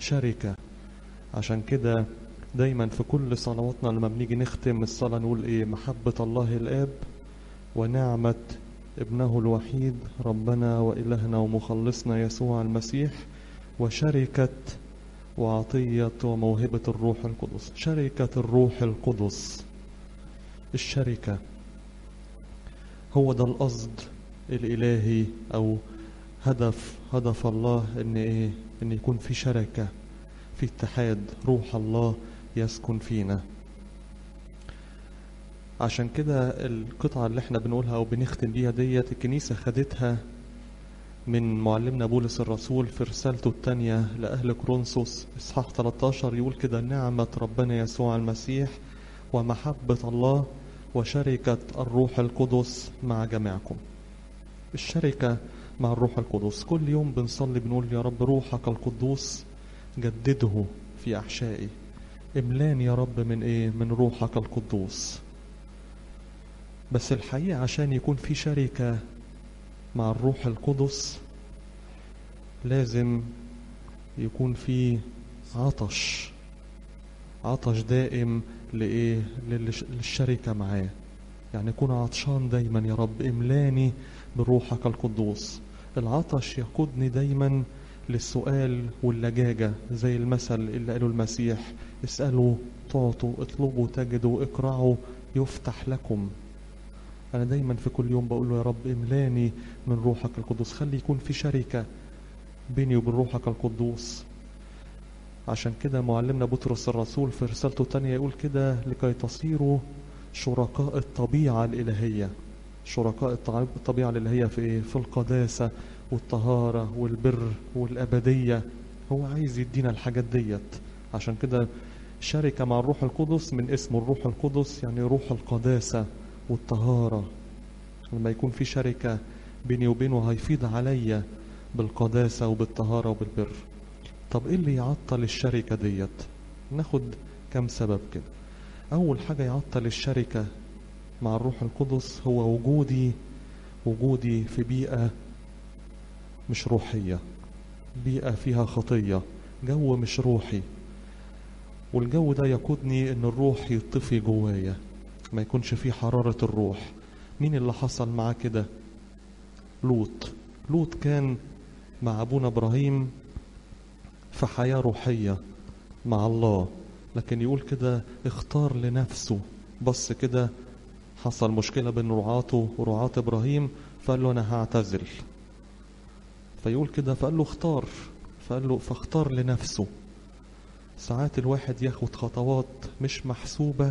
شركة عشان كده دايما في كل صلواتنا لما بنيجي نختم الصلاة نقول ايه محبة الله الآب ونعمة ابنه الوحيد ربنا وإلهنا ومخلصنا يسوع المسيح وشركة وعطية وموهبة الروح القدس شركة الروح القدس الشركة هو ده القصد الإلهي أو هدف هدف الله إن إيه إن يكون في شركة في اتحاد روح الله يسكن فينا عشان كده القطعة اللي احنا بنقولها أو بنختم بيها ديت الكنيسة خدتها من معلمنا بولس الرسول في رسالته الثانية لأهل كورنثوس إصحاح 13 يقول كده نعمة ربنا يسوع المسيح ومحبة الله وشركة الروح القدس مع جميعكم الشركة مع الروح القدس كل يوم بنصلي بنقول يا رب روحك القدوس جدده في أحشائي املاني يا رب من ايه من روحك القدوس بس الحقيقة عشان يكون في شركة مع الروح القدس لازم يكون في عطش عطش دائم لإيه للشركة معاه يعني يكون عطشان دايما يا رب املاني بروحك القدوس العطش يقودني دايما للسؤال واللجاجة زي المثل اللي قاله المسيح اسألوا تعطوا اطلبوا تجدوا اقرعوا يفتح لكم أنا دايما في كل يوم بقول له يا رب املاني من روحك القدوس خلي يكون في شركة بيني وبين روحك القدوس عشان كده معلمنا بطرس الرسول في رسالته الثانية يقول كده لكي تصيروا شركاء الطبيعة الإلهية شركاء الطبيعة الإلهية في إيه؟ في القداسة والطهارة والبر والأبدية هو عايز يدينا الحاجات ديت عشان كده شركة مع الروح القدس من اسم الروح القدس يعني روح القداسة والطهارة لما يكون في شركة بيني وبينه هيفيض عليا بالقداسة وبالطهارة وبالبر طب ايه اللي يعطل الشركة ديت ناخد كم سبب كده اول حاجة يعطل الشركة مع الروح القدس هو وجودي وجودي في بيئة مش روحية بيئة فيها خطية جو مش روحي والجو ده يقودني ان الروح يطفي جوايا ما يكونش فيه حرارة الروح مين اللي حصل معاه كده لوط لوط كان مع ابونا ابراهيم في حياة روحية مع الله لكن يقول كده اختار لنفسه بص كده حصل مشكلة بين رعاته ورعاة ابراهيم فقال له انا هعتزل فيقول كده فقال له اختار فقال له فاختار لنفسه ساعات الواحد ياخد خطوات مش محسوبة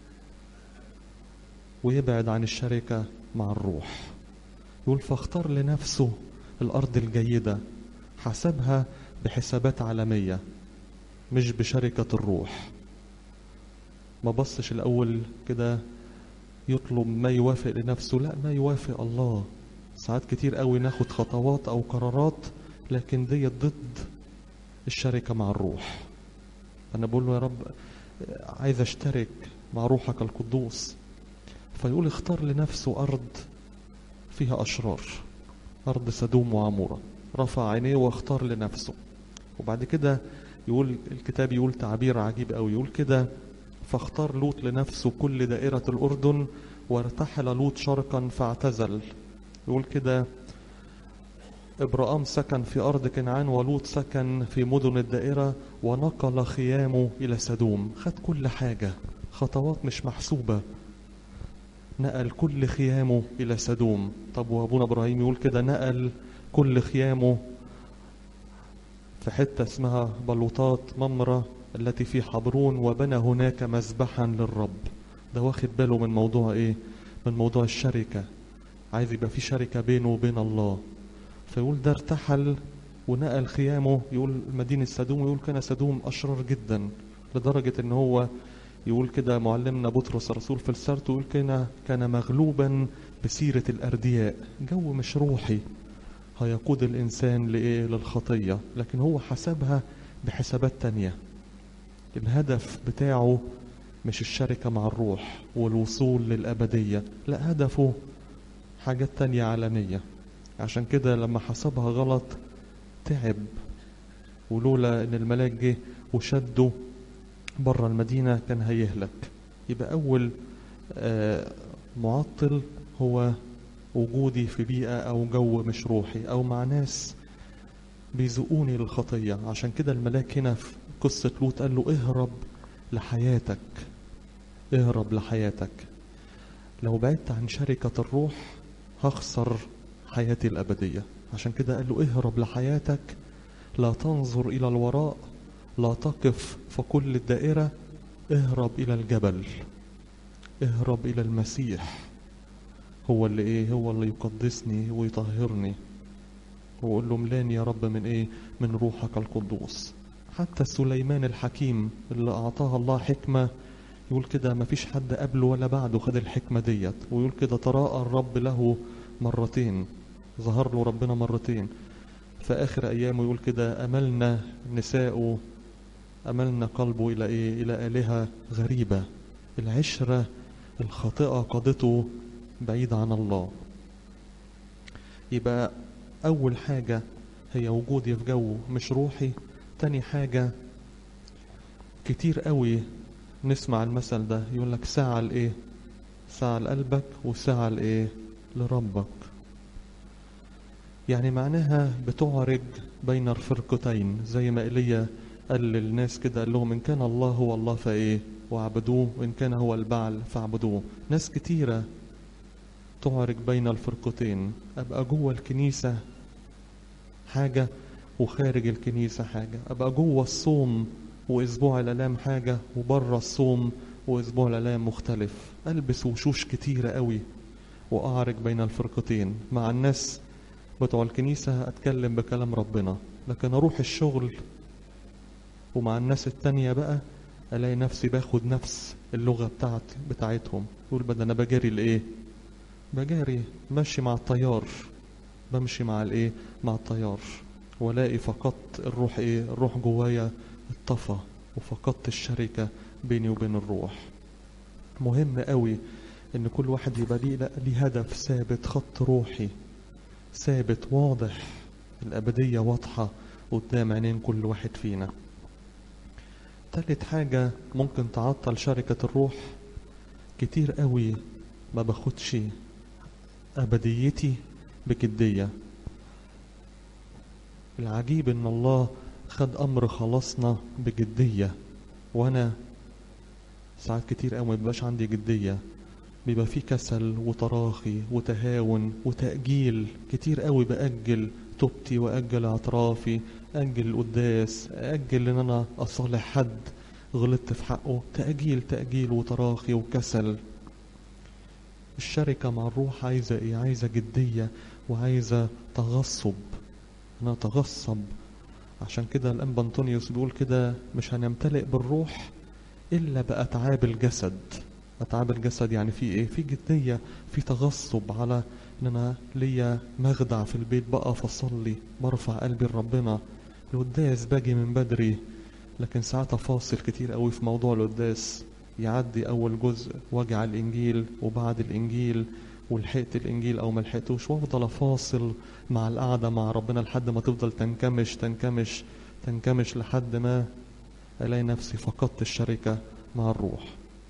ويبعد عن الشركة مع الروح يقول فاختار لنفسه الأرض الجيدة حسبها بحسابات عالمية مش بشركة الروح ما بصش الأول كده يطلب ما يوافق لنفسه لا ما يوافق الله ساعات كتير قوي ناخد خطوات أو قرارات لكن دي ضد الشركة مع الروح أنا بقول له يا رب عايز أشترك مع روحك القدوس فيقول اختار لنفسه أرض فيها أشرار أرض سدوم وعمورة رفع عينيه واختار لنفسه وبعد كده يقول الكتاب يقول تعبير عجيب قوي يقول كده فاختار لوط لنفسه كل دائرة الأردن وارتحل لوط شرقا فاعتزل يقول كده إبراهام سكن في أرض كنعان ولوط سكن في مدن الدائرة ونقل خيامه إلى سدوم خد كل حاجة خطوات مش محسوبة نقل كل خيامه إلى سدوم طب وأبونا إبراهيم يقول كده نقل كل خيامه في حتة اسمها بلوطات ممرة التي في حبرون وبنى هناك مذبحا للرب ده واخد باله من موضوع ايه من موضوع الشركة عايز يبقى في شركة بينه وبين الله فيقول ده ارتحل ونقل خيامه يقول مدينة سدوم يقول كان سدوم أشرار جدا لدرجة ان هو يقول كده معلمنا بطرس الرسول في رسالته يقول كان كان مغلوبا بسيرة الأردياء جو مش روحي هيقود الإنسان لإيه للخطية لكن هو حسبها بحسابات تانية الهدف بتاعه مش الشركة مع الروح والوصول للأبدية لا هدفه حاجات تانية عالمية عشان كده لما حسبها غلط تعب ولولا ان الملاك جه وشده بره المدينة كان هيهلك يبقى أول آه، معطل هو وجودي في بيئة أو جو مش روحي أو مع ناس بيزقوني للخطية عشان كده الملاك هنا في قصة لوط قال له اهرب لحياتك اهرب لحياتك لو بعدت عن شركة الروح هخسر حياتي الأبدية عشان كده قال له اهرب لحياتك لا تنظر إلى الوراء لا تقف في كل الدائرة اهرب إلى الجبل اهرب إلى المسيح هو اللي ايه هو اللي يقدسني ويطهرني وقول له ملاني يا رب من ايه من روحك القدوس حتى سليمان الحكيم اللي اعطاها الله حكمة يقول كده ما فيش حد قبله ولا بعده خد الحكمة ديت ويقول كده تراءى الرب له مرتين ظهر له ربنا مرتين في آخر أيامه يقول كده أملنا نساء أملنا قلبه إلى إيه إلى آلهة غريبة العشرة الخاطئة قادته بعيد عن الله يبقى أول حاجة هي وجودي في جو مش روحي تاني حاجة كتير قوي نسمع المثل ده يقول لك ساعة لإيه ساعة لقلبك وساعة لإيه لربك يعني معناها بتعرج بين الفرقتين زي ما ايليا قال للناس كده قال لهم ان كان الله هو الله فايه واعبدوه وان كان هو البعل فاعبدوه ناس كتيرة تعرج بين الفرقتين ابقى جوه الكنيسة حاجة وخارج الكنيسة حاجة ابقى جوه الصوم واسبوع الالام حاجة وبره الصوم واسبوع الالام مختلف البس وشوش كتيرة قوي واعرج بين الفرقتين مع الناس بتوع الكنيسة أتكلم بكلام ربنا لكن أروح الشغل ومع الناس التانية بقى ألاقي نفسي باخد نفس اللغة بتاعت بتاعتهم يقول بدل أنا بجاري الإيه بجاري ماشي مع التيار بمشي مع الإيه مع التيار ولاقي فقدت الروح إيه الروح جوايا اتطفى وفقدت الشركة بيني وبين الروح مهم قوي ان كل واحد يبقى ليه ليه هدف ثابت خط روحي ثابت واضح الأبدية واضحة قدام عينين كل واحد فينا تالت حاجة ممكن تعطل شركة الروح كتير قوي ما باخدش أبديتي بجدية العجيب ان الله خد امر خلاصنا بجدية وانا ساعات كتير قوي مبيبقاش عندي جدية بيبقى فيه كسل وتراخي وتهاون وتأجيل كتير قوي بأجل توبتي وأجل اعترافي أجل القداس أجل إن أنا أصالح حد غلطت في حقه تأجيل تأجيل وتراخي وكسل الشركة مع الروح عايزة إيه عايزة جدية وعايزة تغصب أنا أتغصب عشان كده الأنبا أنطونيوس بيقول كده مش هنمتلئ بالروح إلا بأتعاب الجسد أتعاب الجسد يعني في إيه في جدية في تغصب على إن أنا ليا مخدع في البيت بقى فصلي برفع قلبي لربنا القداس باجي من بدري لكن ساعات فاصل كتير قوي في موضوع القداس يعدي أول جزء واجع الإنجيل وبعد الإنجيل ولحقت الإنجيل أو ما لحقتوش وأفضل أفاصل مع القعدة مع ربنا لحد ما تفضل تنكمش تنكمش تنكمش لحد ما ألاقي نفسي فقدت الشركة مع الروح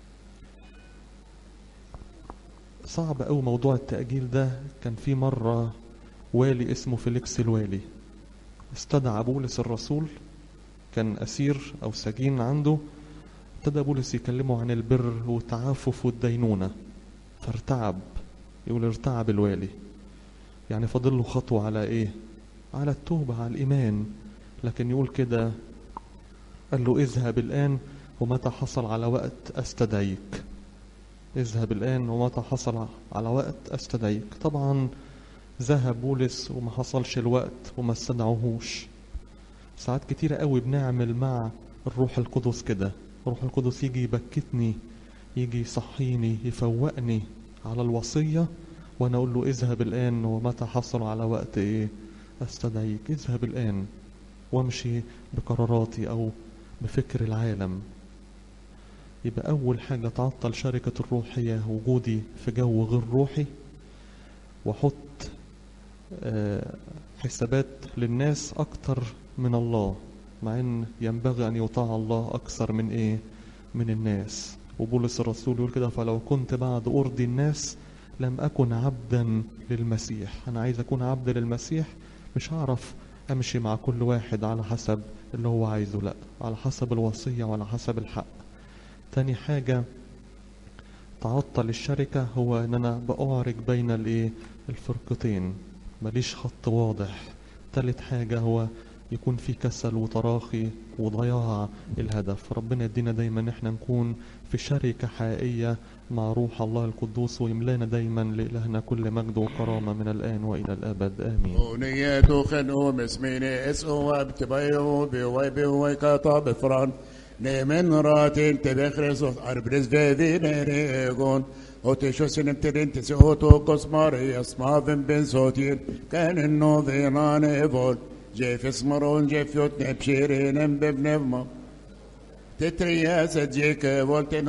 صعب أوي موضوع التأجيل ده كان في مرة والي اسمه فيليكس الوالي استدعى بولس الرسول كان أسير أو سجين عنده ابتدى بولس يكلمه عن البر والتعافف والدينونة فارتعب يقول ارتعب الوالي يعني فاضل له خطوة على ايه على التوبة على الإيمان لكن يقول كده قال له اذهب الآن ومتى حصل على وقت أستدعيك اذهب الآن ومتى حصل على وقت أستدعيك طبعا ذهب بولس وما حصلش الوقت وما استدعوهوش ساعات كتيرة قوي بنعمل مع الروح القدس كده الروح القدس يجي يبكتني يجي يصحيني يفوقني على الوصية وانا اقول له اذهب الان ومتى حصل على وقت ايه استدعيك اذهب الان وامشي بقراراتي او بفكر العالم يبقى اول حاجة تعطل شركة الروح هي وجودي في جو غير روحي واحط آه، حسابات للناس اكتر من الله مع ان ينبغي ان يطاع الله اكثر من ايه من الناس وبولس الرسول يقول كده فلو كنت بعد ارضي الناس لم اكن عبدا للمسيح انا عايز اكون عبد للمسيح مش هعرف امشي مع كل واحد على حسب اللي هو عايزه لا على حسب الوصية وعلى حسب الحق تاني حاجة تعطل الشركة هو ان انا بأعرج بين الايه الفرقتين ماليش خط واضح تالت حاجة هو يكون في كسل وتراخي وضياع الهدف ربنا يدينا دايما احنا نكون في شركة حقيقية مع روح الله القدوس ويملانا دايما لإلهنا كل مجد وكرامة من الآن وإلى الأبد آمين ونيتو خنو مسميني اسو بتبيو بيوي بيوي كاتا بفران نيمن راتين تبخرس أربرز فيدي نيريغون وتشو سنبترين تسيوتو قسماري اسمافن بن صوتين كان النو ذينان ايفول جيف اسمرون جيف يوتني بشيرين ببنفما تترياس جيك فولتين